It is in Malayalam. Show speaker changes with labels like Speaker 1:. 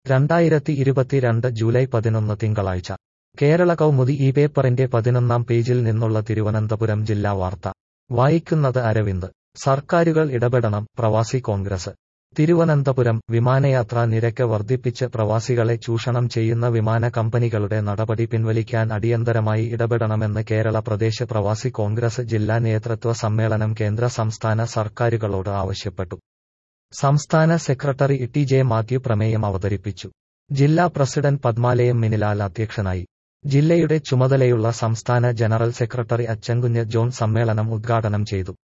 Speaker 1: രണ്ടായിരത്തി ഇരുപത്തിരണ്ട് ജൂലൈ പതിനൊന്ന് തിങ്കളാഴ്ച കേരള കൗമുദി ഈ പേപ്പറിന്റെ പതിനൊന്നാം പേജിൽ നിന്നുള്ള തിരുവനന്തപുരം ജില്ലാ വാർത്ത വായിക്കുന്നത് അരവിന്ദ് സർക്കാരുകൾ ഇടപെടണം പ്രവാസി കോൺഗ്രസ് തിരുവനന്തപുരം വിമാനയാത്രാ നിരക്ക് വർദ്ധിപ്പിച്ച് പ്രവാസികളെ ചൂഷണം ചെയ്യുന്ന വിമാന കമ്പനികളുടെ നടപടി പിൻവലിക്കാൻ അടിയന്തരമായി ഇടപെടണമെന്ന് കേരള പ്രദേശ് പ്രവാസി കോൺഗ്രസ് ജില്ലാ നേതൃത്വ സമ്മേളനം കേന്ദ്ര സംസ്ഥാന സർക്കാരുകളോട് ആവശ്യപ്പെട്ടു സംസ്ഥാന സെക്രട്ടറി ടി ജെ മാത്യു പ്രമേയം അവതരിപ്പിച്ചു ജില്ലാ പ്രസിഡന്റ് പത്മാലയം മിനിലാൽ അധ്യക്ഷനായി ജില്ലയുടെ ചുമതലയുള്ള സംസ്ഥാന ജനറൽ സെക്രട്ടറി അച്ചൻകുഞ്ഞ് ജോൺ സമ്മേളനം ഉദ്ഘാടനം ചെയ്തു